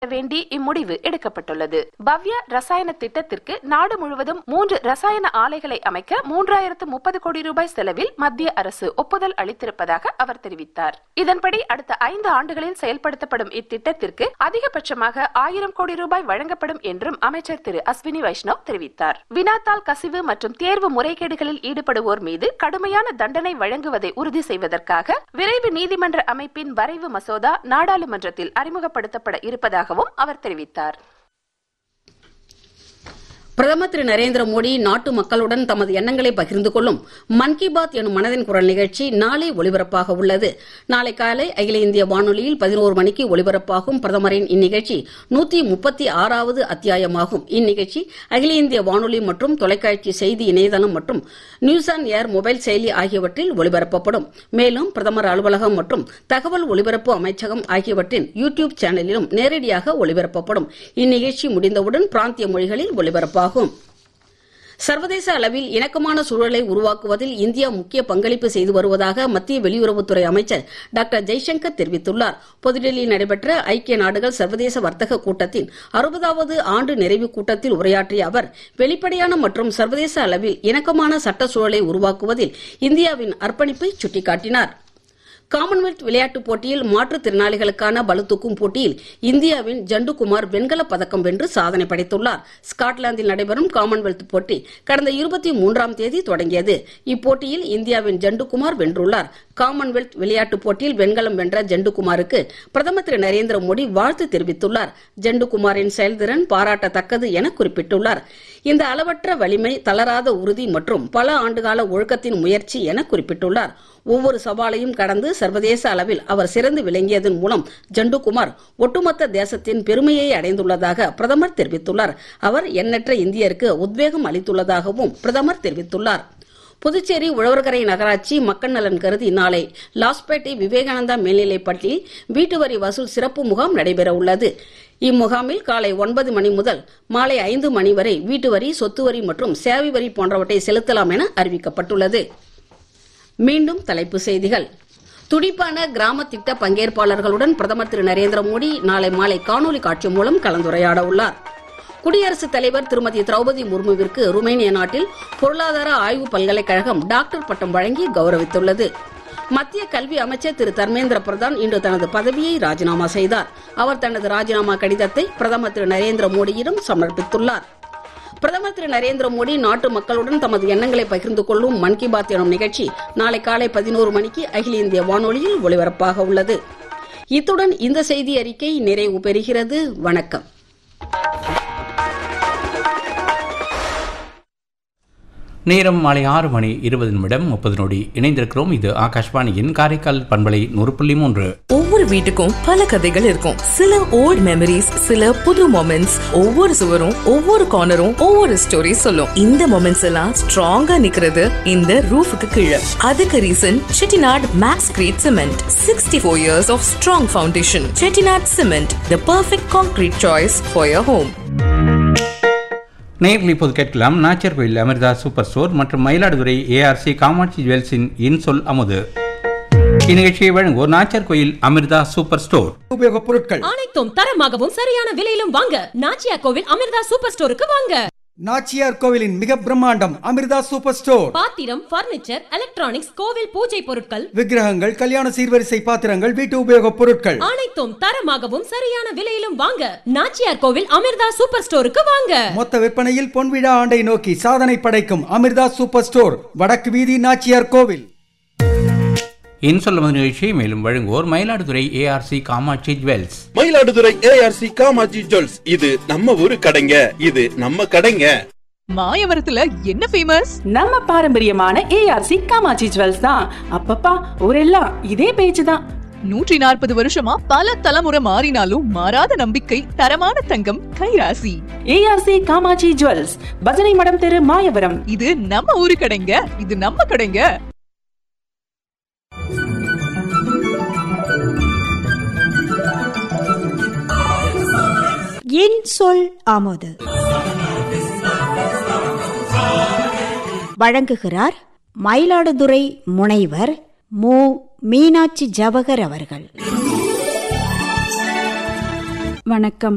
வேண்டி இம்முடிவு எடுக்கப்பட்டுள்ளது பவ்ய ரசாயன திட்டத்திற்கு நாடு முழுவதும் மூன்று ரசாயன ஆலைகளை அமைக்க மூன்றாயிரத்து முப்பது கோடி ரூபாய் செலவில் மத்திய அரசு ஒப்புதல் அளித்திருப்பதாக அவர் தெரிவித்தார் இதன்படி அடுத்த ஐந்து ஆண்டுகளில் செயல்படுத்தப்படும் இத்திட்டத்திற்கு அதிகபட்சமாக ஆயிரம் கோடி ரூபாய் வழங்கப்படும் என்றும் அமைச்சர் திரு அஸ்வினி வைஷ்ணவ் தெரிவித்தார் வினாத்தாள் கசிவு மற்றும் தேர்வு முறைகேடுகளில் ஈடுபடுவோர் மீது கடுமையான தண்டனை வழங்குவதை உறுதி செய்வதற்காக விரைவு நீதிமன்ற அமைப்பின் வரைவு மசோதா நாடாளுமன்றத்தில் அறிமுகப்படுத்தப்பட இருப்பதாகவும் அவர் தெரிவித்தார் பிரதமர் திரு நரேந்திர மோடி நாட்டு மக்களுடன் தமது எண்ணங்களை பகிர்ந்து கொள்ளும் மன் கி பாத் எனும் மனதின் குரல் நிகழ்ச்சி நாளை ஒலிபரப்பாக உள்ளது நாளை காலை அகில இந்திய வானொலியில் பதினோரு மணிக்கு ஒலிபரப்பாகும் பிரதமரின் இந்நிகழ்ச்சி நூத்தி முப்பத்தி ஆறாவது அத்தியாயமாகும் இந்நிகழ்ச்சி அகில இந்திய வானொலி மற்றும் தொலைக்காட்சி செய்தி இணையதளம் மற்றும் நியூஸ் ஆன் ஏர் மொபைல் செயலி ஆகியவற்றில் ஒலிபரப்பப்படும் மேலும் பிரதமர் அலுவலகம் மற்றும் தகவல் ஒலிபரப்பு அமைச்சகம் ஆகியவற்றின் யூ டியூப் சேனலிலும் நேரடியாக ஒலிபரப்பப்படும் இந்நிகழ்ச்சி முடிந்தவுடன் பிராந்திய மொழிகளில் ஒலிபரப்பாகும் சர்வதேச அளவில் இணக்கமான சூழலை உருவாக்குவதில் இந்தியா முக்கிய பங்களிப்பு செய்து வருவதாக மத்திய வெளியுறவுத்துறை அமைச்சர் டாக்டர் ஜெய்சங்கர் தெரிவித்துள்ளார் புதுடெல்லியில் நடைபெற்ற ஐக்கிய நாடுகள் சர்வதேச வர்த்தக கூட்டத்தின் அறுபதாவது ஆண்டு நிறைவு கூட்டத்தில் உரையாற்றிய அவர் வெளிப்படையான மற்றும் சர்வதேச அளவில் இணக்கமான சட்ட சூழலை உருவாக்குவதில் இந்தியாவின் அர்ப்பணிப்பை சுட்டிக்காட்டினார் காமன்வெல்த் விளையாட்டுப் போட்டியில் மாற்றுத்திறனாளிகளுக்கான பளுதூக்கும் போட்டியில் இந்தியாவின் ஜண்டுகுமார் வெண்கலப் பதக்கம் வென்று சாதனை படைத்துள்ளார் ஸ்காட்லாந்தில் நடைபெறும் காமன்வெல்த் போட்டி கடந்த இருபத்தி மூன்றாம் தேதி தொடங்கியது இப்போட்டியில் இந்தியாவின் ஜண்டுகுமார் வென்றுள்ளார் காமன்வெல்த் விளையாட்டுப் போட்டியில் வெண்கலம் வென்ற ஜண்டுகுமாருக்கு பிரதமர் திரு நரேந்திர மோடி வாழ்த்து தெரிவித்துள்ளார் ஜண்டுகுமாரின் செயல்திறன் பாராட்டத்தக்கது என குறிப்பிட்டுள்ளார் இந்த அளவற்ற வலிமை தளராத உறுதி மற்றும் பல ஆண்டுகால ஒழுக்கத்தின் முயற்சி என குறிப்பிட்டுள்ளார் ஒவ்வொரு சவாலையும் கடந்து சர்வதேச அளவில் அவர் சிறந்து விளங்கியதன் மூலம் ஜண்டுகுமார் ஒட்டுமொத்த தேசத்தின் பெருமையை அடைந்துள்ளதாக பிரதமர் தெரிவித்துள்ளார் அவர் எண்ணற்ற இந்தியருக்கு உத்வேகம் அளித்துள்ளதாகவும் பிரதமர் தெரிவித்துள்ளார் புதுச்சேரி உழவர்கரை நகராட்சி மக்கள் நலன் கருதி நாளை லாஸ்பேட்டை விவேகானந்தா மேல்நிலைப் பள்ளியில் வீட்டு வரி வசூல் சிறப்பு முகாம் நடைபெற உள்ளது இம்முகாமில் காலை ஒன்பது மணி முதல் மாலை ஐந்து மணி வரை வீட்டு வரி சொத்து வரி மற்றும் சேவை வரி போன்றவற்றை செலுத்தலாம் என அறிவிக்கப்பட்டுள்ளது மீண்டும் தலைப்புச் செய்திகள் துடிப்பான கிராம திட்ட பங்கேற்பாளர்களுடன் பிரதமர் திரு நரேந்திர மோடி நாளை மாலை காணொலி காட்சி மூலம் கலந்துரையாட உள்ளார் குடியரசுத் தலைவர் திருமதி திரௌபதி முர்முவிற்கு ருமேனிய நாட்டில் பொருளாதார ஆய்வு பல்கலைக்கழகம் டாக்டர் பட்டம் வழங்கி கௌரவித்துள்ளது மத்திய கல்வி அமைச்சர் திரு தர்மேந்திர பிரதான் இன்று தனது பதவியை ராஜினாமா செய்தார் அவர் தனது ராஜினாமா கடிதத்தை பிரதமர் திரு நரேந்திர மோடியிடம் சமர்ப்பித்துள்ளார் பிரதமர் திரு நரேந்திர மோடி நாட்டு மக்களுடன் தமது எண்ணங்களை பகிர்ந்து கொள்ளும் மன் கி பாத் எனும் நிகழ்ச்சி நாளை காலை பதினோரு மணிக்கு அகில இந்திய வானொலியில் ஒலிபரப்பாக உள்ளது இத்துடன் இந்த செய்தி அறிக்கை நிறைவு பெறுகிறது வணக்கம் நேரம் மாலை ஆறு மணி இருபது நிமிடம் முப்பது நொடி இணைந்திருக்கிறோம் இது ஆகாஷ்வாணியின் காரைக்கால் பண்பலை நூறு புள்ளி மூன்று ஒவ்வொரு வீட்டுக்கும் பல கதைகள் இருக்கும் சில ஓல்ட் மெமரிஸ் சில புது மொமெண்ட்ஸ் ஒவ்வொரு சுவரும் ஒவ்வொரு கார்னரும் ஒவ்வொரு ஸ்டோரி சொல்லும் இந்த மொமெண்ட்ஸ் எல்லாம் ஸ்ட்ராங்கா நிக்கிறது இந்த ரூஃபுக்கு கீழே அதுக்கு reason Chettinad max grade cement sixty four years of strong foundation Chettinad cement the perfect concrete choice for your home நேரில் இப்போது கேட்கலாம் நாச்சர் கோயில் அமிர்தா சூப்பர் ஸ்டோர் மற்றும் மயிலாடுதுறை ஏஆர்சி காமாட்சி ஜுவல்ஸின் இன்சொல் அமுது இந்நிகழ்ச்சியை வழங்குவோர் நாச்சர் கோயில் அமிர்தா சூப்பர் ஸ்டோர் உபயோகப் பொருட்கள் அனைத்தும் தரமாகவும் சரியான விலையிலும் வாங்க நாச்சியா கோவில் அமிர்தா சூப்பர் ஸ்டோருக்கு வாங்க நாச்சியார் கோவிலின் மிக பிரம்மாண்டம் அமிர்தா சூப்பர் ஸ்டோர் பாத்திரம் பர்னிச்சர் எலக்ட்ரானிக்ஸ் கோவில் பூஜை பொருட்கள் விக்கிரகங்கள் கல்யாண சீர்வரிசை பாத்திரங்கள் வீட்டு உபயோகப் பொருட்கள் அனைத்தும் தரமாகவும் சரியான விலையிலும் வாங்க நாச்சியார் கோவில் அமிர்தா சூப்பர் ஸ்டோருக்கு வாங்க மொத்த விற்பனையில் பொன்விழா ஆண்டை நோக்கி சாதனை படைக்கும் அமிர்தா சூப்பர் ஸ்டோர் வடக்கு வீதி நாச்சியார் கோவில் இன்சொல் அமுது நிகழ்ச்சியை மேலும் வழங்குவோர் Mayiladuthurai ARC Kamatchi jewels Mayiladuthurai ARC Kamaji jewels இது நம்ம ஊரு கடைங்க இது நம்ம கடைங்க மாயவரத்துல என்ன ஃபேமஸ் நம்ம பாரம்பரியமான ஏஆர்சி காமாட்சி ஜுவல்ஸ் தான் அப்பப்பா ஊரெல்லாம் இதே பேச்சு தான் நூற்றி நாற்பது வருஷமா பல தலைமுறை மாறினாலும் மாறாத நம்பிக்கை தரமான தங்கம் கைராசி ஏஆர்சி காமாட்சி ஜுவல்ஸ் பஜனை மடம் தெரு மாயவரம் இது நம்ம ஊரு கடைங்க இது நம்ம கடைங்க என் சொல் ஆமோது வழங்குகிறார் மயிலாடுதுறை முனைவர் மு மீனாட்சி ஜவகர் அவர்கள் வணக்கம்